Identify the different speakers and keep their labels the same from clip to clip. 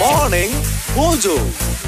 Speaker 1: Morning Mojo.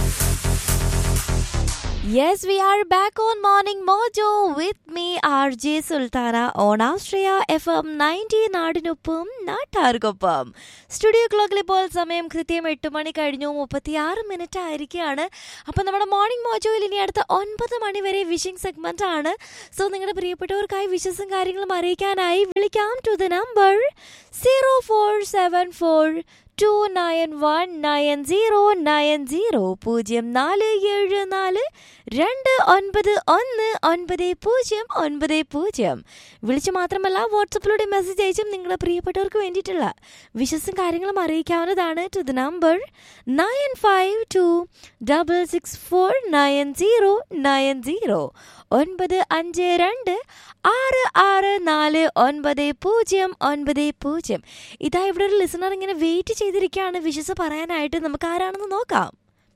Speaker 2: Yes, we are back on Morning Mojo with me, RJ Sultana, on Australia FM 90 നാടിനൊപ്പം നാട്ടാർക്കൊപ്പം studio ക്ലോക്കിൽ ഇപ്പോൾ സമയം കൃത്യം എട്ട് മണി കഴിഞ്ഞു മുപ്പത്തി ആറ് മിനിറ്റ് ആയിരിക്കുകയാണ് അപ്പോൾ നമ്മുടെ മോർണിംഗ് മോജോയിൽ ഇനി അടുത്ത ഒൻപത് മണി വരെ വിഷിംഗ് സെഗ്മെന്റ് ആണ് സോ നിങ്ങളുടെ പ്രിയപ്പെട്ടവർക്കായി വിഷസും കാര്യങ്ങളും അറിയിക്കാനായി വിളിക്കാം to the number zero four seven four two nine one nine zero nine zero പൂജ്യം നാല് ഏഴ് നാല് രണ്ട് ഒൻപത് ഒന്ന് ഒൻപത് പൂജ്യം ഒൻപത് പൂജ്യം വിളിച്ചു മാത്രമല്ല വാട്സപ്പിലൂടെ മെസ്സേജ് അയച്ചും നിങ്ങളുടെ പ്രിയപ്പെട്ടവർക്ക് വേണ്ടിയിട്ടുള്ള വിശ്വസും കാര്യങ്ങളും അറിയിക്കാവുന്നതാണ് to the number nine five two double six four nine zero nine zero ഒൻപത് അഞ്ച് രണ്ട് ആറ് ആറ് നാല് ഒൻപത് പൂജ്യം ഒൻപത് പൂജ്യം ഇതാ ഇവിടെ ഒരു ലിസണർ ഇങ്ങനെ വെയിറ്റ് ചെയ്തിരിക്കുകയാണ് വിശ്വസ് പറയാനായിട്ട് നമുക്ക് ആരാണെന്ന് നോക്കാം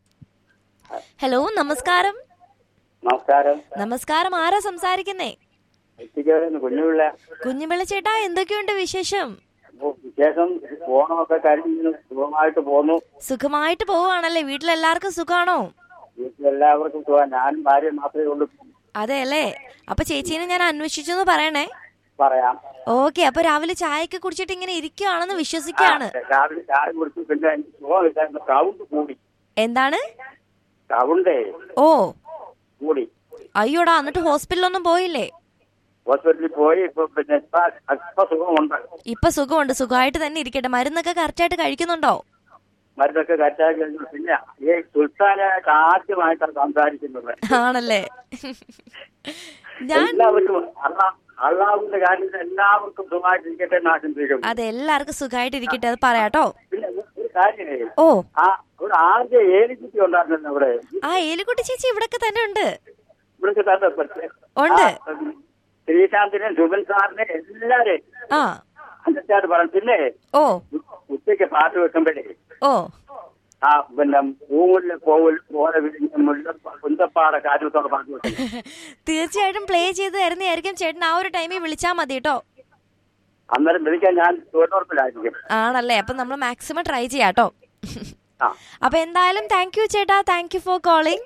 Speaker 2: ഹലോ നമസ്കാരം
Speaker 3: നമസ്കാരം
Speaker 2: നമസ്കാരം ആരാ സംസാരിക്കുന്നേ
Speaker 3: എത്തിക്കാരുന്നു കുഞ്ഞുപിള്ള
Speaker 2: കുഞ്ഞുപിള്ള ചേട്ടാ എന്തൊക്കെയുണ്ട് വിശേഷം
Speaker 3: അപ്പൊ വിശേഷം ഓണമൊക്കെ കഴിഞ്ഞ് സുഖമായിട്ട് പോന്നു
Speaker 2: സുഖമായിട്ട് പോവാണല്ലേ വീട്ടിലെല്ലാവർക്കും സുഖാണോ
Speaker 3: വീട്ടിലെല്ലാവർക്കും സുഖം ഞാനും ഭാര്യ മാത്രമേ ഉള്ളൂ
Speaker 2: അതെ അല്ലേ അപ്പൊ ചേച്ചീനെ ഞാൻ അന്വേഷിച്ചു എന്ന് പറയണേ
Speaker 3: പറയാം
Speaker 2: ഓക്കെ അപ്പൊ രാവിലെ ചായയൊക്കെ കുടിച്ചിട്ട് ഇങ്ങനെ ഇരിക്കുകയാണെന്ന് വിശ്വസിക്കുകയാണ്
Speaker 3: രാവിലെ ചായ കുടിച്ചു പിന്നെ എനിക്ക് സുഖമില്ലായിരുന്നു കൗണ്ട് കൂടി
Speaker 2: എന്താണ്
Speaker 3: കൗണ്ടേ
Speaker 2: ഓ
Speaker 3: കൂടി
Speaker 2: അയ്യോടാ എന്നിട്ട് ഹോസ്പിറ്റലൊന്നും പോയില്ലേ
Speaker 3: ഹോസ്പിറ്റലിൽ പോയി ഇപ്പൊ പിന്നെ ഇപ്പൊ അല്പ സുഖമുണ്ട്
Speaker 2: ഇപ്പൊ സുഖമുണ്ട് സുഖമായിട്ട് തന്നെ ഇരിക്കട്ടെ മരുന്നൊക്കെ കറക്റ്റ് ആയിട്ട് കഴിക്കുന്നുണ്ടോ
Speaker 3: മരുന്നൊക്കെ കറ്റാക്കി കഴിഞ്ഞു പിന്നെ ഈ സുൽത്താനായിട്ട് ആദ്യമായിട്ടാണ് സംസാരിക്കുന്നത്
Speaker 2: ആണല്ലേ ഞാൻ
Speaker 3: എല്ലാവർക്കും അള്ളാ- അള്ളാഹുവിന്റെ കാര്യത്തിൽ എല്ലാവർക്കും സുഖമായിട്ടിരിക്കട്ടെ എന്ന് ആശംസിക്കുന്നു
Speaker 2: അതെ എല്ലാവർക്കും സുഖമായിട്ട് ഇരിക്കട്ടെ അത് പറയാട്ടോ
Speaker 3: പിന്നെ ഒരു കാര്യമേ
Speaker 2: ഓ
Speaker 3: ആ ഒരു ആദ്യ ഏലിക്കുട്ടി ഉണ്ടായിരുന്നു അവിടെ
Speaker 2: ആ ഏലിക്കുട്ടി ചേച്ചി ഇവിടൊക്കെ തന്നെ ഉണ്ട്
Speaker 3: ഇവിടുത്തെ തന്നെ പക്ഷേ
Speaker 2: ഉണ്ട്.
Speaker 3: ആ, ഉം, ശ്രീശാന്തിനെ സുബൻ സാറിനെ എല്ലാരെയും
Speaker 2: ആ
Speaker 3: അന്നച്ചാട് പറഞ്ഞു പിന്നെ
Speaker 2: ഓ
Speaker 3: ഉച്ചയ്ക്ക് പാട്ട് വെക്കുമ്പോഴേ
Speaker 2: ഓ
Speaker 3: ആ പിന്നെ പൂമുല്ല പോവുൽ പോലെ വിരിഞ്ഞ മുല്ല കുന്തപ്പാട കാറ്റത്തോടെ പാട്ട് വെക്കും
Speaker 2: തീർച്ചയായിട്ടും പ്ലേ ചെയ്ത് തരുന്നതായിരിക്കും ചേട്ടൻ ആ ഒരു ടൈമിൽ വിളിച്ചാൽ മതി കേട്ടോ
Speaker 3: അന്നേരം വിളിക്കാൻ ഞാൻ തൊഴിലുറപ്പിലായിരിക്കും
Speaker 2: ആണല്ലേ അപ്പൊ നമ്മൾ മാക്സിമം ട്രൈ ചെയ്യാട്ടോ
Speaker 3: ആ
Speaker 2: അപ്പൊ എന്തായാലും താങ്ക് യു ചേട്ടാ thank you for calling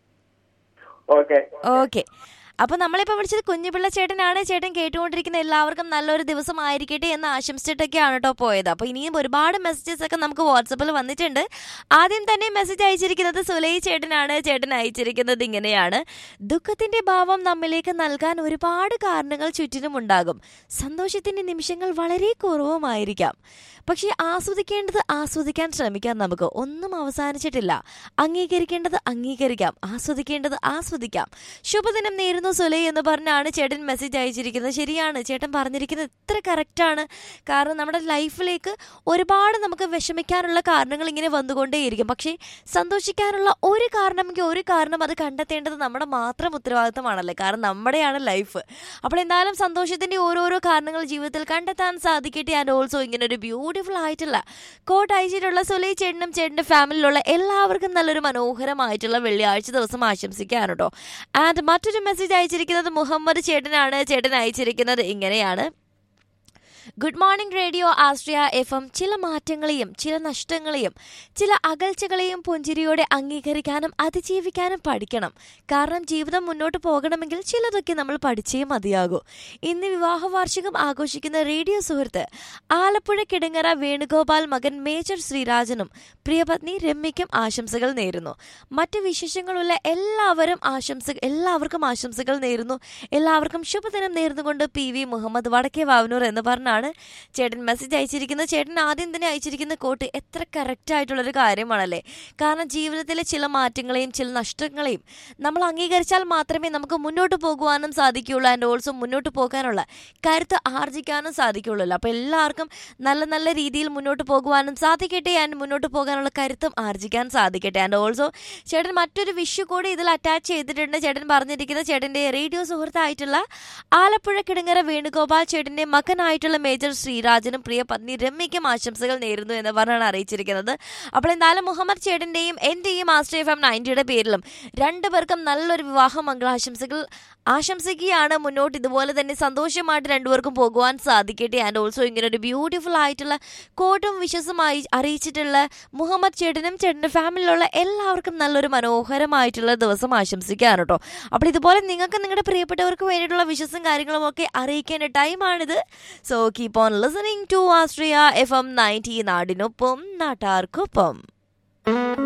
Speaker 3: okay
Speaker 2: okay അപ്പൊ നമ്മളിപ്പോ വിളിച്ചത് കുഞ്ഞുപിള്ള ചേട്ടനാണ് ചേട്ടൻ കേട്ടുകൊണ്ടിരിക്കുന്ന എല്ലാവർക്കും നല്ലൊരു ദിവസം ആയിരിക്കട്ടെ എന്ന് ആശംസിച്ചിട്ടൊക്കെയാണ് കേട്ടോ പോയത് അപ്പൊ ഇനിയും ഒരുപാട് മെസ്സേജസ് ഒക്കെ നമുക്ക് വാട്സപ്പിൽ വന്നിട്ടുണ്ട് ആദ്യം തന്നെ മെസ്സേജ് അയച്ചിരിക്കുന്നത് സുലൈ ചേട്ടനാണ് ചേട്ടൻ അയച്ചിരിക്കുന്നത് ഇങ്ങനെയാണ് ദുഃഖത്തിന്റെ ഭാവം നമ്മിലേക്ക് നൽകാൻ ഒരുപാട് കാരണങ്ങൾ ചുറ്റിനും ഉണ്ടാകും സന്തോഷത്തിന്റെ നിമിഷങ്ങൾ വളരെ കുറവുമായിരിക്കാം പക്ഷേ ആസ്വദിക്കേണ്ടത് ആസ്വദിക്കാൻ ശ്രമിക്കാം നമുക്ക് ഒന്നും അവസാനിച്ചിട്ടില്ല അംഗീകരിക്കേണ്ടത് അംഗീകരിക്കാം ആസ്വദിക്കേണ്ടത് ആസ്വദിക്കാം ശുഭദിനം നേരുന്നു സുലൈ എന്ന് പറഞ്ഞാണ് ചേട്ടൻ മെസ്സേജ് അയച്ചിരിക്കുന്നത് ശരിയാണ് ചേട്ടൻ പറഞ്ഞിരിക്കുന്നത് എത്ര കറക്റ്റാണ് കാരണം നമ്മുടെ ലൈഫിലേക്ക് ഒരുപാട് നമുക്ക് വിഷമിക്കാനുള്ള കാരണങ്ങൾ ഇങ്ങനെ വന്നുകൊണ്ടേയിരിക്കും പക്ഷേ സന്തോഷിക്കാനുള്ള ഒരു കാരണമെങ്കിൽ ഒരു കാരണം അത് കണ്ടെത്തേണ്ടത് നമ്മുടെ മാത്രം ഉത്തരവാദിത്തമാണല്ലേ കാരണം നമ്മുടെയാണ് ലൈഫ് അപ്പോൾ എന്തായാലും സന്തോഷത്തിന്റെ ഓരോരോ കാരണങ്ങൾ ജീവിതത്തിൽ കണ്ടെത്താൻ സാധിക്കട്ടെ ആൻഡ് ഓൾസോ ഇങ്ങനെ ഒരു ബ്യൂട്ടിഫുൾ ആയിട്ടുള്ള കോട്ട് അയച്ചിട്ടുള്ള സുലൈ ചേട്ടനും ചേട്ടൻ്റെ ഫാമിലിയിലുള്ള എല്ലാവർക്കും നല്ലൊരു മനോഹരമായിട്ടുള്ള വെള്ളിയാഴ്ച ദിവസം ആശംസിക്കുകയാണ് കേട്ടോ ആൻഡ് മറ്റൊരു മെസ്സേജ് അയച്ചിരിക്കുന്നത് മുഹമ്മദ് ചേട്ടനാണ് ചേട്ടൻ അയച്ചിരിക്കുന്നത് ഇങ്ങനെയാണ് good morning radio Austria F M ചില മാറ്റങ്ങളെയും ചില നഷ്ടങ്ങളെയും ചില അകൽച്ചകളെയും പുഞ്ചിരിയോടെ അംഗീകരിക്കാനും അതിജീവിക്കാനും പഠിക്കണം കാരണം ജീവിതം മുന്നോട്ട് പോകണമെങ്കിൽ ചിലതൊക്കെ നമ്മൾ പഠിച്ചേ മതിയാകൂ ഇന്ന് വിവാഹ വാർഷികം ആഘോഷിക്കുന്ന റേഡിയോ സുഹൃത്ത് ആലപ്പുഴ കിടങ്ങറ വേണുഗോപാൽ മകൻ മേജർ ശ്രീരാജനും പ്രിയപത്നി രമ്യയ്ക്കും ആശംസകൾ നേരുന്നു മറ്റ് വിശേഷങ്ങളുള്ള എല്ലാവരും ആശംസ എല്ലാവർക്കും ആശംസകൾ നേരുന്നു എല്ലാവർക്കും ശുഭദിനം നേർന്നുകൊണ്ട് പി വി മുഹമ്മദ് വടക്കേ വാവനൂർ എന്ന് പറഞ്ഞാണ് ചേട്ടൻ മെസ്സേജ് അയച്ചിരിക്കുന്നത് ചേട്ടൻ ആദ്യം തന്നെ അയച്ചിരിക്കുന്ന കോട്ട് എത്ര കറക്റ്റ് ആയിട്ടുള്ളൊരു കാര്യമാണല്ലേ കാരണം ജീവിതത്തിലെ ചില മാറ്റങ്ങളെയും ചില നഷ്ടങ്ങളെയും നമ്മൾ അംഗീകരിച്ചാൽ മാത്രമേ നമുക്ക് മുന്നോട്ട് പോകുവാനും സാധിക്കുകയുള്ളൂ ആൻഡ് ഓൾസോ മുന്നോട്ട് പോകാനുള്ള കരുത്ത് ആർജിക്കാനും സാധിക്കുകയുള്ളൂ അപ്പോൾ എല്ലാവർക്കും നല്ല നല്ല രീതിയിൽ മുന്നോട്ട് പോകുവാനും സാധിക്കട്ടെ ആൻഡ് മുന്നോട്ട് പോകാനുള്ള കരുത്തും ആർജിക്കാൻ സാധിക്കട്ടെ ആൻഡ് ഓൾസോ ചേട്ടൻ മറ്റൊരു വിഷു കൂടി ഇതിൽ അറ്റാച്ച് ചെയ്തിട്ടുണ്ട് ചേട്ടൻ പറഞ്ഞിരിക്കുന്നത് ചേട്ടൻ്റെ റേഡിയോ സുഹൃത്തായിട്ടുള്ള ആലപ്പുഴ കിടങ്ങര വേണുഗോപാൽ ചേട്ടൻ്റെ മകനായിട്ടുള്ള മേജർ ശ്രീരാജനും പ്രിയ പത്നി രമ്യയ്ക്കും ആശംസകൾ നേരുന്നു എന്ന് പറഞ്ഞാണ് അറിയിച്ചിരിക്കുന്നത് അപ്പോൾ എന്തായാലും മുഹമ്മദ് ചേട്ടന്റെയും എന്റെയും മാസ്റ്റർ എഫ് എം നയൻറ്റിയുടെ പേരിലും രണ്ടുപേർക്കും നല്ലൊരു വിവാഹ മംഗളാശംസകൾ ആശംസിക്കുകയാണ് മുന്നോട്ട് ഇതുപോലെ തന്നെ സന്തോഷമായിട്ട് രണ്ടുപേർക്കും പോകുവാൻ സാധിക്കട്ടെ ആൻഡ് ഓൾസോ ഇങ്ങനെ ഒരു ബ്യൂട്ടിഫുൾ ആയിട്ടുള്ള കോട്ടും വിശ്വസുമായി അറിയിച്ചിട്ടുള്ള മുഹമ്മദ് ചേട്ടനും ചേട്ടൻ്റെ ഫാമിലിയിലുള്ള എല്ലാവർക്കും നല്ലൊരു മനോഹരമായിട്ടുള്ള ദിവസം ആശംസിക്കുകയാണ് കേട്ടോ അപ്പോൾ ഇതുപോലെ നിങ്ങൾക്ക് നിങ്ങളുടെ പ്രിയപ്പെട്ടവർക്ക് വേണ്ടിയിട്ടുള്ള വിശ്വസും കാര്യങ്ങളും ഒക്കെ അറിയിക്കേണ്ട ടൈമാണിത് so keep on listening to Austria F M ninety നാടിനൊപ്പം നാട്ടാർക്കൊപ്പം